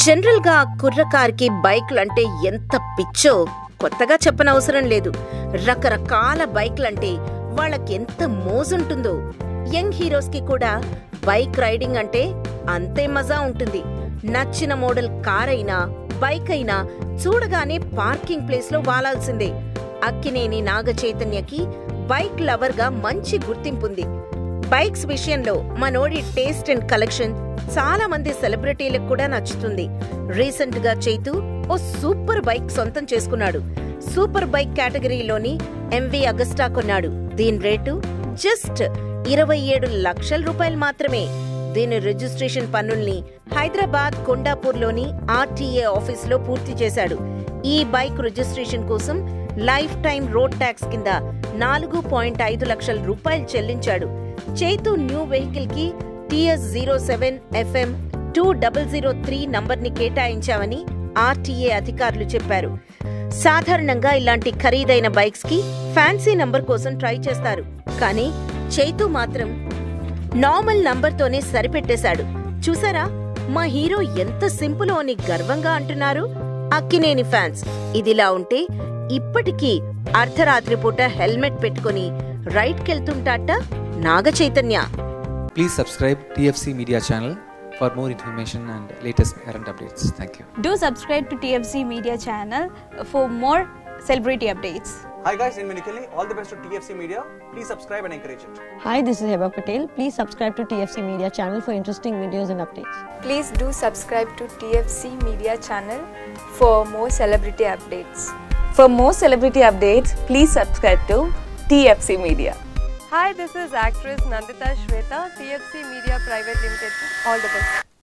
General గా కుర్రకార్కి బైక్లంటే ఎంత పిచ్చో కొత్తగా చెప్పనవసరం లేదు రకరకాల బైక్లంటే వాళ్ళకెంత మోజుంటుందో యంగ్ హీరోస్ కి కూడా బైక్ రైడింగ్ అంటే అంతే మజా ఉంటుంది నచ్చిన మోడల్ కార్ అయినా బైక్ అయినా చూడగానే పార్కింగ్ ప్లేస్ లో వాలాల్సిందే అక్కినేని నాగ చైతన్యకి బైక్ లవర్ గా మంచి గుర్తింపుంది బైక్స్ విషయంలో మనోడి టేస్ట్ అండ్ కలెక్షన్ చాలా మంది సెలబ్రిటీలకు కూడా నచ్చుతుంది రీసెంట్ గా చైతు ఓ సూపర్ బైక్ సొంతం చేసుకున్నాడు సూపర్ బైక్ కేటగిరీలోని ఎంవి అగస్టా కొన్నాడు దీని రేటు జస్ట్ ఇరవై ఏడు లక్షల రూపాయలు మాత్రమే దీని రిజిస్ట్రేషన్ పన్నుల్ని హైదరాబాద్ కొండాపూర్లోని ఆర్టీఏ ఆఫీసులో పూర్తి చేశాడు ఈ బైక్ రిజిస్ట్రేషన్ కోసం లైఫ్ టైం రోడ్ ట్యాక్స్ కింద నాలుగు పాయింట్ ఐదు లక్షల రూపాయలు చెల్లించాడు చైతు న్యూ వెహికల్ కి TS zero seven FM two double zero three number ని కేటాయించామని ఆర్టీఏ అధికారులు చెప్పారు సాధారణంగా ఇలాంటి ఖరీదైన బైక్స్ కి ఫ్యాన్సీ నంబర్ కోసం ట్రై చేస్తారు కానీ చైతు మాత్రం నార్మల్ నంబర్తోనే సరిపెట్టేశాడు చూసారా మా హీరో ఎంత సింపుల్ అని గర్వంగా అంటున్నారు అక్కినేని ఫ్యాన్స్ ఇదిలా ఉంటే ఇప్పటికీ అర్ధరాత్రి పూట హెల్మెట్ పెట్టుకుని రైడ్కెళ్తుంటాట నాగ Chaitanya Please subscribe TFC Media channel for more information and latest current updates. Thank you. Do subscribe to TFC Media channel for more celebrity updates. Hi guys, in Minikali, all the best to TFC Media. Please subscribe and encourage it. Hi, this is Heba Patel. Please subscribe to TFC Media channel for interesting videos and updates. Please do subscribe to TFC Media channel for more celebrity updates. For more celebrity updates, please subscribe to TFC Media. Hi, this is actress Nandita Shweta, TFC Media Private Limited. All the best.